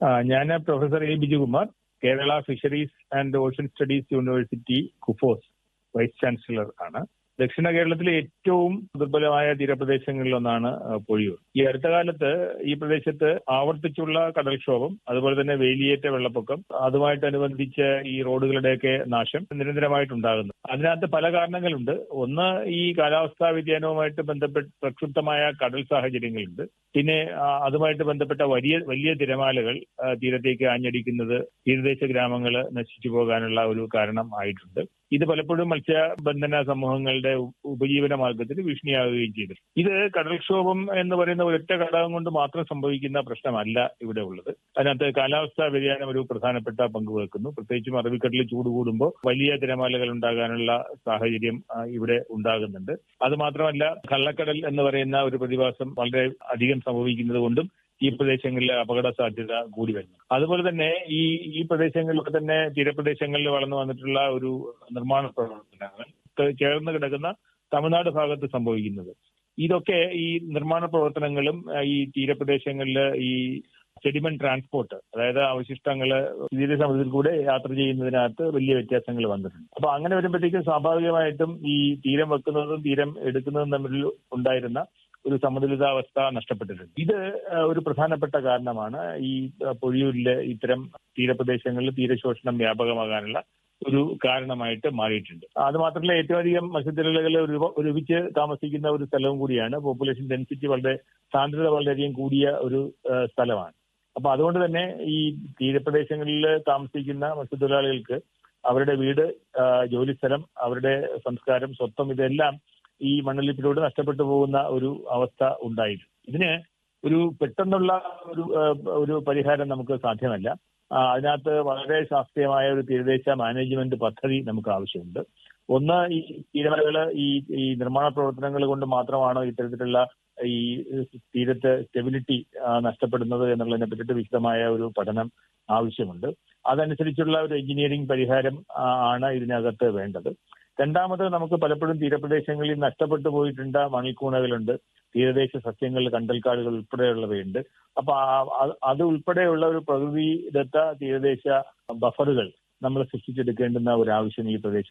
ഞാൻ professor A Bijukumar Kerala fisheries and ocean studies university KUFOS vice chancellor ആണ് ദക്ഷിണ കേരളത്തിലെ ഏറ്റവും ദുർബലമായ തീരപ്രദേശങ്ങളിലൊന്നാണ് പൊഴിയൂർ ഈ അടുത്ത കാലത്ത് ഈ പ്രദേശത്ത് ആവർത്തിച്ചുള്ള കടൽക്ഷോഭം അതുപോലെ തന്നെ വേലിയേറ്റ വെള്ളപ്പൊക്കം അതുമായിട്ടനുബന്ധിച്ച് ഈ റോഡുകളുടെയൊക്കെ നാശം നിരന്തരമായിട്ടുണ്ടാകുന്നു അതിനകത്ത് പല കാരണങ്ങളുണ്ട് ഒന്ന് ഈ കാലാവസ്ഥാ വ്യതിയാനവുമായിട്ട് ബന്ധപ്പെട്ട് പ്രക്ഷുബ്ധമായ കടൽ സാഹചര്യങ്ങളുണ്ട് പിന്നെ അതുമായിട്ട് ബന്ധപ്പെട്ട വലിയ വലിയ തിരമാലകൾ തീരത്തേക്ക് ആഞ്ഞടിക്കുന്നത് തീരദേശ ഗ്രാമങ്ങൾ നശിച്ചു പോകാനുള്ള ഒരു കാരണം ആയിട്ടുണ്ട് ഇത് പലപ്പോഴും മത്സ്യബന്ധന സമൂഹങ്ങളുടെ ഉപജീവന മാർഗത്തിന് ഭീഷണിയാകുകയും ചെയ്തു ഇത് കടൽക്ഷോഭം എന്ന് പറയുന്ന ഒരൊറ്റ ഘടകം കൊണ്ട് മാത്രം സംഭവിക്കുന്ന പ്രശ്നമല്ല ഇവിടെ ഉള്ളത് അതിനകത്ത് കാലാവസ്ഥാ വ്യതിയാനം ഒരു പ്രധാനപ്പെട്ട പങ്ക് വഹിക്കുന്നു പ്രത്യേകിച്ചും അറബിക്കടലിൽ ചൂട് കൂടുമ്പോൾ വലിയ തിരമാലകൾ ഉണ്ടാകാനുള്ള സാഹചര്യം ഇവിടെ ഉണ്ടാകുന്നുണ്ട് അത് മാത്രമല്ല കള്ളക്കടൽ എന്ന് പറയുന്ന ഒരു പ്രതിഭാസം വളരെ അധികം സംഭവിക്കുന്നത് കൊണ്ടും ഈ പ്രദേശങ്ങളിലെ അപകട സാധ്യത കൂടി വരുന്നു അതുപോലെ തന്നെ ഈ ഈ പ്രദേശങ്ങളിലൊക്കെ തന്നെ തീരപ്രദേശങ്ങളിൽ വളർന്നു വന്നിട്ടുള്ള ഒരു നിർമ്മാണ പ്രവർത്തനങ്ങൾ ചേർന്ന് കിടക്കുന്ന തമിഴ്നാട് ഭാഗത്ത് സംഭവിക്കുന്നത് ഇതൊക്കെ ഈ നിർമ്മാണ പ്രവർത്തനങ്ങളും ഈ തീരപ്രദേശങ്ങളിൽ ഈ സെഡിമെന്റ് ട്രാൻസ്പോർട്ട് അതായത് അവശിഷ്ടങ്ങൾ തീരസമുദ്രത്തിൽ കൂടെ യാത്ര ചെയ്യുന്നതിനകത്ത് വലിയ വ്യത്യാസങ്ങൾ വന്നിട്ടുണ്ട് അപ്പൊ അങ്ങനെ വരുമ്പോഴത്തേക്കും സ്വാഭാവികമായിട്ടും ഈ തീരം വെക്കുന്നതും തീരം എടുക്കുന്നതും തമ്മിൽ ഉണ്ടായിരുന്ന ഒരു സമതുലിതാവസ്ഥ നഷ്ടപ്പെട്ടിട്ടുണ്ട് ഇത് ഒരു പ്രധാനപ്പെട്ട കാരണമാണ് ഈ പൊഴിയൂരിലെ ഇത്തരം തീരപ്രദേശങ്ങളിൽ തീരശോഷണം വ്യാപകമാകാനുള്ള ഒരു കാരണമായിട്ട് മാറിയിട്ടുണ്ട് അത് മാത്രമല്ല ഏറ്റവും അധികം മത്സ്യത്തൊഴിലാളികൾ ഒരുമിച്ച് താമസിക്കുന്ന ഒരു സ്ഥലവും കൂടിയാണ് പോപ്പുലേഷൻ ഡെൻസിറ്റി വളരെ സാന്ദ്രത വളരെയധികം കൂടിയ ഒരു സ്ഥലമാണ് അപ്പൊ അതുകൊണ്ട് തന്നെ ഈ തീരപ്രദേശങ്ങളിൽ താമസിക്കുന്ന മത്സ്യത്തൊഴിലാളികൾക്ക് അവരുടെ വീട് ജോലിസ്ഥലം അവരുടെ സംസ്കാരം സ്വത്വം ഇതെല്ലാം ഈ മണ്ണൊലിപ്പിലൂടെ നഷ്ടപ്പെട്ടു പോകുന്ന ഒരു അവസ്ഥ ഉണ്ടായിരുന്നു ഇതിന് ഒരു പെട്ടെന്നുള്ള ഒരു ഒരു പരിഹാരം നമുക്ക് സാധ്യമല്ല അതിനകത്ത് വളരെ ശാസ്ത്രീയമായ ഒരു തീരദേശ മാനേജ്മെന്റ് പദ്ധതി നമുക്ക് ആവശ്യമുണ്ട് ഒന്ന് ഈ തീരമലകൾ ഈ ഈ നിർമ്മാണ പ്രവർത്തനങ്ങൾ കൊണ്ട് മാത്രമാണോ ഇത്തരത്തിലുള്ള ഈ തീരത്ത് സ്റ്റെബിലിറ്റി നഷ്ടപ്പെടുന്നത് എന്നുള്ളതിനെ പറ്റിയിട്ട് വിശദമായ ഒരു പഠനം ആവശ്യമുണ്ട് അതനുസരിച്ചുള്ള ഒരു എഞ്ചിനീയറിംഗ് പരിഹാരം ആണ് ഇതിനകത്ത് വേണ്ടത് രണ്ടാമത് നമുക്ക് പലപ്പോഴും തീരപ്രദേശങ്ങളിൽ നഷ്ടപ്പെട്ടു പോയിട്ടുണ്ട് മണിക്കൂണകളുണ്ട് തീരദേശ സസ്യങ്ങൾ കണ്ടൽക്കാടുകൾ ഉൾപ്പെടെയുള്ളവയുണ്ട് അപ്പൊ അത് ഉൾപ്പെടെയുള്ള ഒരു പ്രകൃതിദത്ത തീരദേശ ബഫറുകൾ നമ്മൾ സൃഷ്ടിച്ചെടുക്കേണ്ടുന്ന ഒരു ആവശ്യം ഈ പ്രദേശത്ത്